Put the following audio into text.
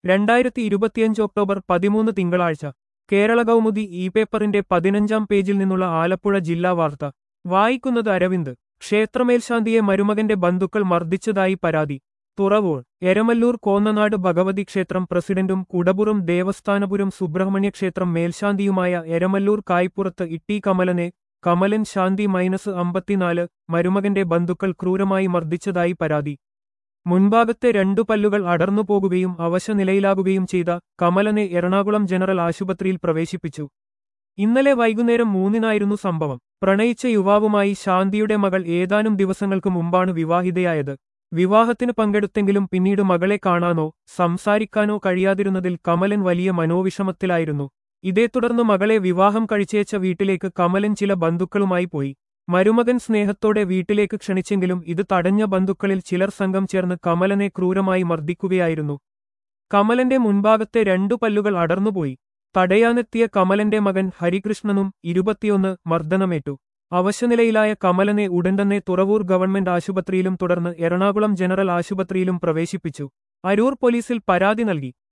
രണ്ടായിരത്തി ഇരുപത്തിയഞ്ച് ഒക്ടോബർ പതിമൂന്ന് തിങ്കളാഴ്ച കേരള കൗമുദി ഇ പേപ്പറിന്റെ പതിനഞ്ചാം പേജിൽ നിന്നുള്ള ആലപ്പുഴ ജില്ലാ വാർത്ത വായിക്കുന്നത് അരവിന്ദ് ക്ഷേത്രമേൽശാന്തിയെ മരുമകന്റെ ബന്ധുക്കൾ മർദ്ദിച്ചതായി പരാതി തുറവൂർ എരമല്ലൂർ കോന്നനാട് ഭഗവതി ക്ഷേത്രം പ്രസിഡന്റും കുടപുറം ദേവസ്ഥാനപുരം സുബ്രഹ്മണ്യ ക്ഷേത്രം മേൽശാന്തിയുമായ എരമല്ലൂർ കായ്പുറത്ത് ഇട്ടി കമലനെ കമലൻ ശാന്തി മൈനസ് അമ്പത്തിനാല് മരുമകന്റെ ബന്ധുക്കൾ ക്രൂരമായി മർദ്ദിച്ചതായി പരാതി മുൻഭാഗത്തെ രണ്ടു പല്ലുകൾ അടർന്നു പോകുകയും അവശനിലയിലാകുകയും ചെയ്ത കമലനെ എറണാകുളം ജനറൽ ആശുപത്രിയിൽ പ്രവേശിപ്പിച്ചു ഇന്നലെ വൈകുന്നേരം മൂന്നിനായിരുന്നു സംഭവം പ്രണയിച്ച യുവാവുമായി ശാന്തിയുടെ മകൾ ഏതാനും ദിവസങ്ങൾക്ക് മുമ്പാണ് വിവാഹിതയായത് വിവാഹത്തിന് പങ്കെടുത്തെങ്കിലും പിന്നീട് മകളെ കാണാനോ സംസാരിക്കാനോ കഴിയാതിരുന്നതിൽ കമലൻ വലിയ മനോവിഷമത്തിലായിരുന്നു ഇതേ തുടർന്ന് മകളെ വിവാഹം കഴിച്ചേച്ച വീട്ടിലേക്ക് കമലൻ ചില ബന്ധുക്കളുമായി പോയി മരുമകൻ സ്നേഹത്തോടെ വീട്ടിലേക്ക് ക്ഷണിച്ചെങ്കിലും ഇത് തടഞ്ഞ ബന്ധുക്കളിൽ ചിലർ സംഘം ചേർന്ന് കമലനെ ക്രൂരമായി മർദ്ദിക്കുകയായിരുന്നു കമലന്റെ മുൻഭാഗത്തെ രണ്ടു പല്ലുകൾ അടർന്നുപോയി തടയാനെത്തിയ കമലന്റെ മകൻ ഹരികൃഷ്ണനും ഇരുപത്തിയൊന്ന് മർദ്ദനമേറ്റു അവശനിലയിലായ കമലനെ ഉടൻ തന്നെ തുറവൂർ ഗവൺമെന്റ് ആശുപത്രിയിലും തുടർന്ന് എറണാകുളം ജനറൽ ആശുപത്രിയിലും പ്രവേശിപ്പിച്ചു അരൂർ പോലീസിൽ പരാതി നൽകി